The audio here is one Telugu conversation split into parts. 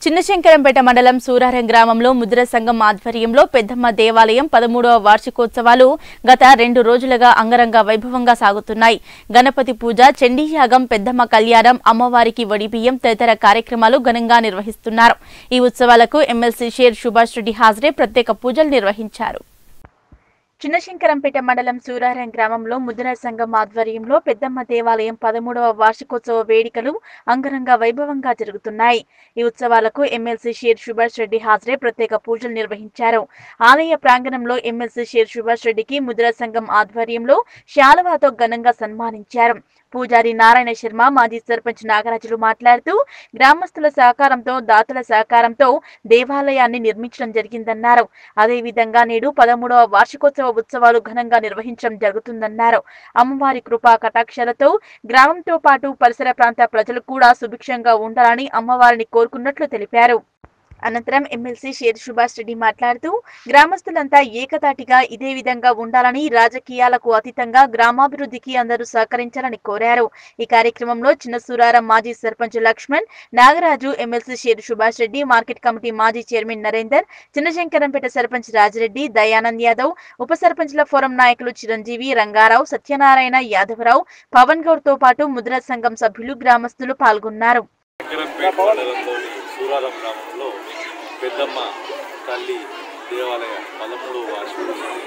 చిన్నశంకరంపేట మండలం సూరారం గ్రామంలో ముద్ర సంఘం ఆధ్వర్యంలో పెద్దమ్మ దేవాలయం పదమూడవ వార్షికోత్సవాలు గత రెండు రోజులుగా అంగరంగ వైభవంగా సాగుతున్నాయి గణపతి పూజ చండీయాగం పెద్దమ్మ కళ్యాణం అమ్మవారికి వడిబియ్యం తదితర కార్యక్రమాలు ఘనంగా నిర్వహిస్తున్నారు ఈ ఉత్సవాలకు ఎమ్మెల్సీ షేర్ సుభాష్ రెడ్డి హాజరై ప్రత్యేక పూజలు నిర్వహించారు చిన్నశంకరంపేట మండలం సూరారం గ్రామంలో ముద్ర సంఘం ఆధ్వర్యంలో పెద్దమ్మ దేవాలయం పదమూడవ వార్షికోత్సవ వేడుకలు అంగరంగ వైభవంగా జరుగుతున్నాయి ఈ ఉత్సవాలకు ఎమ్మెల్సీ షేర్ సుభాష్ రెడ్డి హాజరై ప్రత్యేక పూజలు నిర్వహించారు ఆలయ ప్రాంగణంలో ఎమ్మెల్సీ షేర్ సుభాష్ రెడ్డికి ముద్ర సంఘం ఆధ్వర్యంలో శాలువాతో ఘనంగా సన్మానించారు పూజారి నారాయణ శర్మ మాజీ సర్పంచ్ నాగరాజులు మాట్లాడుతూ గ్రామస్తుల సహకారంతో దాతల సహకారంతో దేవాలయాన్ని నిర్మించడం జరిగిందన్నారు అదేవిధంగా నేడు పదమూడవ వార్షికోత్సవ ఉత్సవాలు ఘనంగా నిర్వహించడం జరుగుతుందన్నారు అమ్మవారి కృపా కటాక్షాలతో గ్రామంతో పాటు పరిసర ప్రాంత ప్రజలు కూడా సుభిక్షంగా ఉండాలని అమ్మవారిని కోరుకున్నట్లు తెలిపారు అనంతరం ఎమ్మెల్సీ షేర్ సుభాష్ రెడ్డి మాట్లాడుతూ గ్రామస్తులంతా ఏకతాటిగా ఇదే విధంగా ఉండాలని రాజకీయాలకు అతీతంగా గ్రామాభివృద్ధికి అందరూ సహకరించాలని కోరారు ఈ కార్యక్రమంలో చిన్న సూరారం మాజీ sarpanch Lakshman Nagaraju MLC Sher Subhash Reddy market committee మాజీ చైర్మన్ నరేందర్ చిన్నశంకరంపేట సర్పంచ్ రాజిరెడ్డి దయానంద్ యాదవ్ ఉప సర్పంచ్ల ఫోరం నాయకులు చిరంజీవి రంగారావు సత్యనారాయణ యాదవరావు పవన్ గౌడ్ తో పాటు ముద్రా సంఘం సభ్యులు గ్రామస్తులు పాల్గొన్నారు శంకరంపేట మండలంలోని సూరారం గ్రామంలో పెద్దమ్మ తల్లి దేవాలయ పదమూడవ వార్షికోత్సవం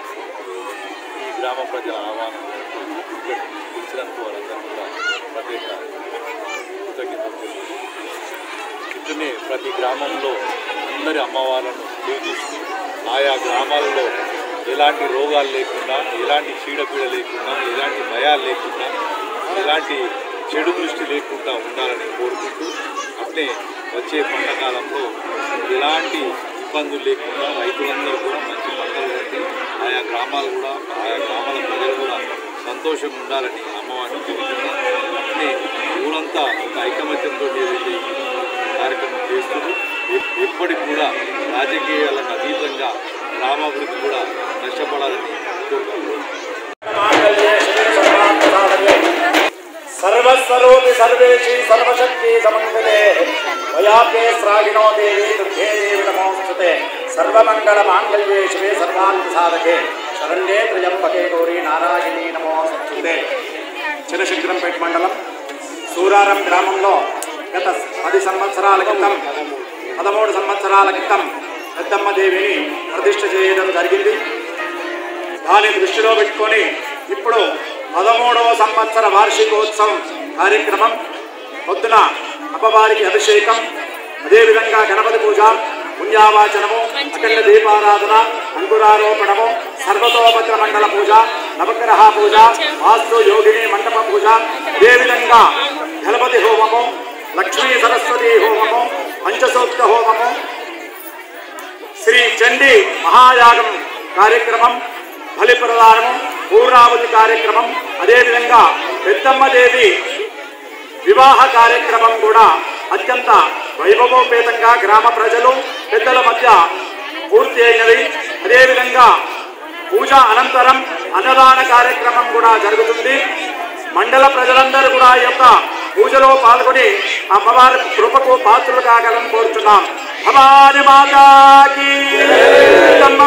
ఈ గ్రామ ప్రజల ఆహ్వానం మేరకు ఇక్కడ పిలిచినందుకు వారందరూ కూడా ప్రత్యేక కృతజ్ఞతలు తెలుపుతూ ఇట్లనే ప్రతి గ్రామంలో అందరి అమ్మవార్లను పూజిస్తూ ఆయా గ్రామాలలో ఎలాంటి రోగాలు లేకుండా ఎలాంటి చీడపీడ లేకుండా ఎలాంటి భయాలు లేకుండా ఎలాంటి చెడు దృష్టి లేకుండా ఉండాలని కోరుకుంటూ అట్లే వచ్చే పంట కాలంలో ఎలాంటి ఇబ్బందులు లేకుండా రైతులందరూ కూడా మంచి పంటలు పండి ఆయా గ్రామాలు కూడా ఆయా గ్రామాల ప్రజలు కూడా సంతోషంగా ఉండాలని అమ్మవారిని కోరుకుంటూ అట్లే ఊరంతా ఒక ఐకమత్యంతో ఏదైతే ఈ కార్యక్రమం చేస్తూ ఎప్పటికి కూడా రాజకీయాలకు అతీతంగా గ్రామాభివృద్ధి కూడా కష్టపడాలని కోరుకుంటున్నాను సర్వస్వరూపి సర్వేషి సర్వశక్తి సమంగళే వయాపే శ్రాగిణో దేవి దుర్గే దేవి నమోస్తుతే సర్వమంగళ మాంగళ్యే శివే సర్వాంత సాధకే శరణ్యే త్రయంబకే గౌరీ నారాయణీ నమోస్తుతే చిరశంకరంపేట మండలం సూరారం గ్రామంలో గత పది సంవత్సరాల క్రితం పదమూడు సంవత్సరాల క్రితం పెద్దమ్మ దేవిని ప్రతిష్ఠ చేయడం జరిగింది దాన్ని దృష్టిలో పెట్టుకొని ఇప్పుడు పదమూడవ సంవత్సర వార్షికోత్సవం కార్యక్రమం పొద్దున అమ్మవారికి అభిషేకం అదేవిధంగా గణపతి పూజ పుణ్యావాచనము అఖండ దీపారాధన అంకురారోపణము సర్వతోపత్ర మండల పూజ నవగ్రహ పూజ వాస్తు యోగిని మండప పూజ అదేవిధంగా గణపతి హోమము లక్ష్మీ సరస్వతి హోమము పంచసూక్త హోమము శ్రీ చండీ మహాయాగం కార్యక్రమం బలి ప్రదానము పూర్ణావతి కార్యక్రమం అదేవిధంగా పెద్దమ్మదేవి వివాహ కార్యక్రమం కూడా అత్యంత వైభవోపేతంగా గ్రామ ప్రజలు పెద్దల మధ్య పూర్తి అయినది అదేవిధంగా పూజ అనంతరం అన్నదాన కార్యక్రమం కూడా జరుగుతుంది మండల ప్రజలందరూ కూడా ఈ యొక్క పూజలో పాల్గొని అమ్మవారి కృపకు పాత్రలు కాగలని కోరుతున్నాం భవాని మాతాకి పెద్దమ్మ